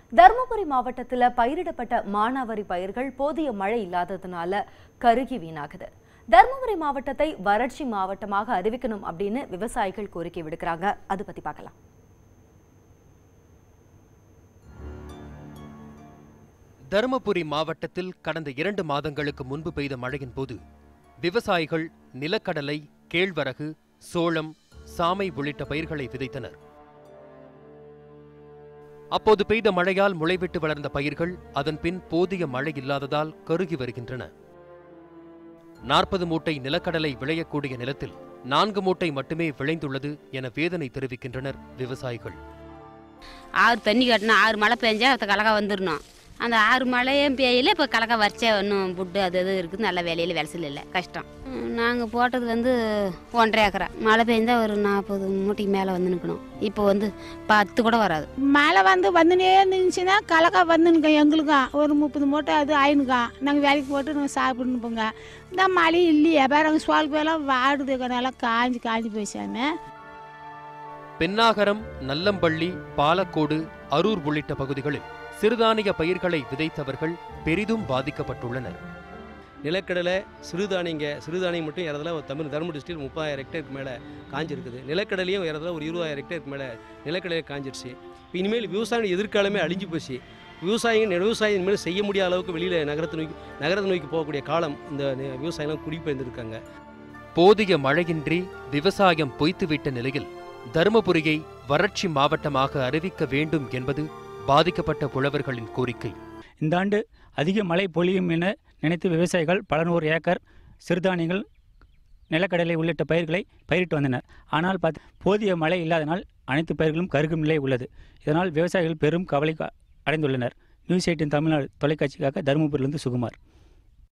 தருமபுரி மாவட்டத்தில் பயிரிடப்பட்ட மானாவாரி பயிர்கள் போதிய மழை இல்லாததுனால கருகி வீணாகுது தருமபுரி மாவட்டத்தை வறட்சி மாவட்டமாக அறிவிக்கணும் அப்படின்னு விவசாயிகள் கோரிக்கை விடுக்கிறாங்க அது பத்தி பார்க்கலாம் தருமபுரி மாவட்டத்தில் கடந்த இரண்டு மாதங்களுக்கு முன்பு பெய்த மழையின் போது விவசாயிகள் நிலக்கடலை கேழ்வரகு சோளம் சாமை உள்ளிட்ட பயிர்களை விதைத்தனர் அப்போது பெய்த மழையால் முளைவிட்டு வளர்ந்த பயிர்கள் அதன் பின் போதிய மழை இல்லாததால் கருகி வருகின்றன நாற்பது மூட்டை நிலக்கடலை விளையக்கூடிய நிலத்தில் நான்கு மூட்டை மட்டுமே விளைந்துள்ளது என வேதனை தெரிவிக்கின்றனர் விவசாயிகள் ஆறு தண்ணி கட்டினா ஆறு மழை பெஞ்சா அது கலக்கா வந்துடணும் அந்த ஆறு மழையும் பெய்யல இப்போ கலக்கா வரைச்சா இன்னும் புட்டு அது இது இருக்குது நல்ல வேலையில் விளைச்சல் இல்லை கஷ்டம் நாங்கள் போட்டது வந்து ஒன்றரை ஏக்கரா மழை பெஞ்சா ஒரு நாற்பது மூட்டைக்கு மேலே வந்து நிற்கணும் இப்போ வந்து பத்து கூட வராது மழை வந்து வந்துனே இருந்துச்சுன்னா கலக்கா வந்துனுங்க எங்களுக்கும் ஒரு முப்பது மூட்டை அது ஆயினுக்கும் நாங்கள் வேலைக்கு போட்டு நாங்கள் சாப்பிடணும் போங்க இந்த மழை இல்லையே பாருங்க சோல் போயெல்லாம் வாடுது நல்லா காஞ்சி காஞ்சி போயிச்சாமே பென்னாகரம் நல்லம்பள்ளி பாலக்கோடு அரூர் உள்ளிட்ட பகுதிகளில் சிறுதானிய பயிர்களை விதைத்தவர்கள் பெரிதும் பாதிக்கப்பட்டுள்ளனர் நிலக்கடலை சிறுதானியங்க சிறுதானியம் மட்டும் ஏறதுல ஒரு தமிழ் தருமபுரி டிஸ்ட்ரிக்ட் முப்பதாயிரம் ஹெக்டேருக்கு மேலே காஞ்சிருக்குது நிலக்கடலையும் ஏறதுல ஒரு இருபதாயிரம் ஹெக்டேருக்கு மேலே நிலக்கடலை காஞ்சிருச்சு இப்போ இனிமேல் விவசாயம் எதிர்காலமே அழிஞ்சு போச்சு விவசாயம் விவசாயம் இனிமேல் செய்ய முடியாத அளவுக்கு வெளியில் நகரத்தை நோக்கி நகரத்தை நோக்கி போகக்கூடிய காலம் இந்த நி- விவசாயம்லாம் குடிபெயர்ந்திருக்காங்க போதிய மழையின்றி விவசாயம் பொய்த்துவிட்ட நிலையில் தருமபுரியை வறட்சி மாவட்டமாக அறிவிக்க வேண்டும் என்பது பாதிக்கப்பட்ட புலவர்களின் கோரிக்கை இந்த ஆண்டு அதிக மழை பொழியும் என நினைத்து விவசாயிகள் பல நூறு ஏக்கர் சிறுதானியங்கள் நிலக்கடலை உள்ளிட்ட பயிர்களை பயிரிட்டு வந்தனர் ஆனால் பார்த்து போதிய மழை இல்லாதனால் அனைத்து பயிர்களும் கருகும் நிலை உள்ளது இதனால் விவசாயிகள் பெரும் கவலை அடைந்துள்ளனர் நியூஸ் எயிட்டின் தமிழ்நாடு தொலைக்காட்சிக்காக தருமபுரியிலிருந்து சுகுமார்